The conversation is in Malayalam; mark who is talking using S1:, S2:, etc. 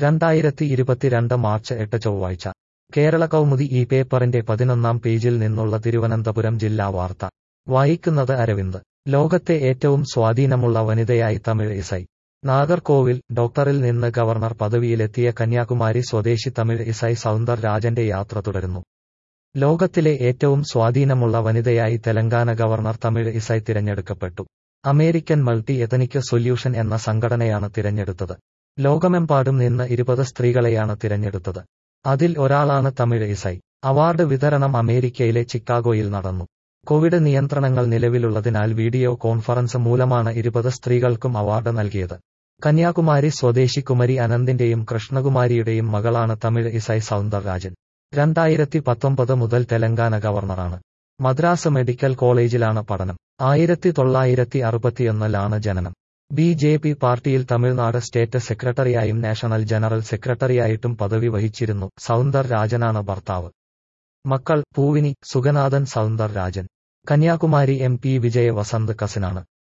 S1: രണ്ടായിരത്തി ഇരുപത്തിരണ്ട് മാർച്ച് എട്ട് ചൊവ്വാഴ്ച കേരള കൗമുദി ഈ പേപ്പറിന്റെ പതിനൊന്നാം പേജിൽ നിന്നുള്ള തിരുവനന്തപുരം ജില്ലാ വാർത്ത വായിക്കുന്നത് അരവിന്ദ് ലോകത്തെ ഏറ്റവും സ്വാധീനമുള്ള വനിതയായി തമിഴ് ഇസൈ നാഗർകോവിൽ ഡോക്ടറിൽ നിന്ന് ഗവർണർ പദവിയിലെത്തിയ കന്യാകുമാരി സ്വദേശി തമിഴ് ഇസൈ സൗന്ദർ രാജന്റെ യാത്ര തുടരുന്നു ലോകത്തിലെ ഏറ്റവും സ്വാധീനമുള്ള വനിതയായി തെലങ്കാന ഗവർണർ തമിഴ് ഇസൈ തിരഞ്ഞെടുക്കപ്പെട്ടു അമേരിക്കൻ മൾട്ടി എതനിക് സൊല്യൂഷൻ എന്ന സംഘടനയാണ് തിരഞ്ഞെടുത്തത് ലോകമെമ്പാടും നിന്ന് ഇരുപത് സ്ത്രീകളെയാണ് തിരഞ്ഞെടുത്തത് അതിൽ ഒരാളാണ് തമിഴ് ഇസൈ അവാർഡ് വിതരണം അമേരിക്കയിലെ ചിക്കാഗോയിൽ നടന്നു കോവിഡ് നിയന്ത്രണങ്ങൾ നിലവിലുള്ളതിനാൽ വീഡിയോ കോൺഫറൻസ് മൂലമാണ് ഇരുപത് സ്ത്രീകൾക്കും അവാർഡ് നൽകിയത് കന്യാകുമാരി സ്വദേശി കുമരി അനന്തിന്റെയും കൃഷ്ണകുമാരിയുടെയും മകളാണ് തമിഴ് ഇസൈ സൗന്ദർ രാജൻ രണ്ടായിരത്തി പത്തൊമ്പത് മുതൽ തെലങ്കാന ഗവർണറാണ് മദ്രാസ് മെഡിക്കൽ കോളേജിലാണ് പഠനം ആയിരത്തി തൊള്ളായിരത്തി അറുപത്തിയൊന്നിലാണ് ജനനം ബി ജെ പി പാർട്ടിയിൽ തമിഴ്നാട് സ്റ്റേറ്റ് സെക്രട്ടറിയായും നാഷണൽ ജനറൽ സെക്രട്ടറിയായിട്ടും പദവി വഹിച്ചിരുന്നു സൗന്ദർ രാജനാണ് ഭർത്താവ് മക്കൾ Poovini Suganathan Soundararajan Kanyakumari M P Vijay Vasanth കസിനാണ്